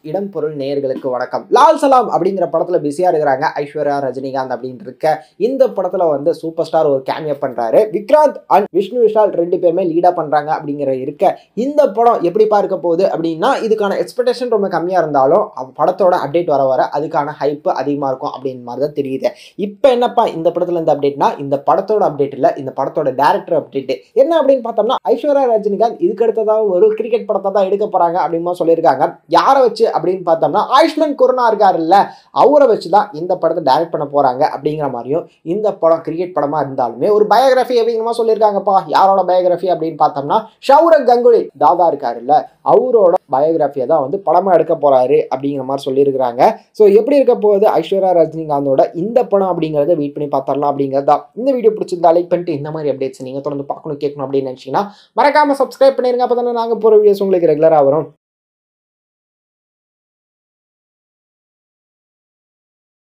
இடம் பொருள் நேயர்களுக்கு வணக்கம் லால் சலாம் அப்படிங்கிற படத்துல பிஸியா இருக்கிறாங்க ஐஸ்வர்யா ரஜினிகாந்த் அப்படின்னு இருக்க இந்த படத்துல வந்து சூப்பர் ஸ்டார் ஒரு கேமியோ பண்றாரு விக்ராந்த் அண்ட் விஷ்ணு விஷால் ரெண்டு பேருமே லீடா பண்றாங்க அப்படிங்கிற இருக்க இந்த படம் எப்படி பார்க்க போகுது அப்படின்னா இதுக்கான எக்ஸ்பெக்டேஷன் ரொம்ப கம்மியா இருந்தாலும் அவ் படத்தோட அப்டேட் வர வர அதுக்கான ஹைப் அதிகமா இருக்கும் அப்படின்னு மாதிரி தான் தெரியுது இப்போ என்னப்பா இந்த படத்துல இந்த அப்டேட்னா இந்த படத்தோட அப்டேட் இல்ல இந்த படத்தோட டேரக்டர் அப்டேட் என்ன அப்படின்னு பார்த்தோம்னா ஐஸ்வர்யா ரஜினிகாந்த் இதுக்கு அடுத்ததாக ஒரு கிரிக்கெட் படத்தை தான் எடுக்க போறாங்க அப்படின்னு சொல்லியிருக்காங்க யாரை வச்சு அப்படின்னு பார்த்தோம்னா ஆயுஷ்மன் குருணா இருக்காருல்ல அவரை வச்சு தான் இந்த படத்தை டைரக்ட் பண்ண போறாங்க அப்படிங்கிற மாதிரியும் இந்த படம் கிரிக்கெட் படமா இருந்தாலுமே ஒரு பயோகிராஃபி அப்படிங்கிற மாதிரி சொல்லியிருக்காங்கப்பா யாரோட பயோகிராஃபி அப்படின்னு பார்த்தோம்னா ஷௌரக் கங்குலி தாதா இருக்காருல்ல அவரோட பயோகிராஃபியை தான் வந்து படமா எடுக்க போறாரு அப்படிங்கிற மாதிரி சொல்லியிருக்கிறாங்க ஸோ எப்படி இருக்க போகுது ஐஸ்வர்யா ரஜினிகாந்தோட இந்த படம் அப்படிங்கிறத வெயிட் பண்ணி பார்த்தரலாம் அப்படிங்கிறது தான் இந்த வீடியோ பிடிச்சிருந்தா லைக் பண்ணிட்டு இந்த மாதிரி அப்டேட்ஸ் நீங்கள் தொடர்ந்து பார்க்கணும் கேட்கணும் அப்படின்னு நினச்சிங்கன்னா மறக்காம சப்ஸ்கிரைப் பண்ணிருங்க அப்போ தானே நாங்கள் போகிற வீடியோஸ் உங்களுக்கு ரெகுலராக வரும்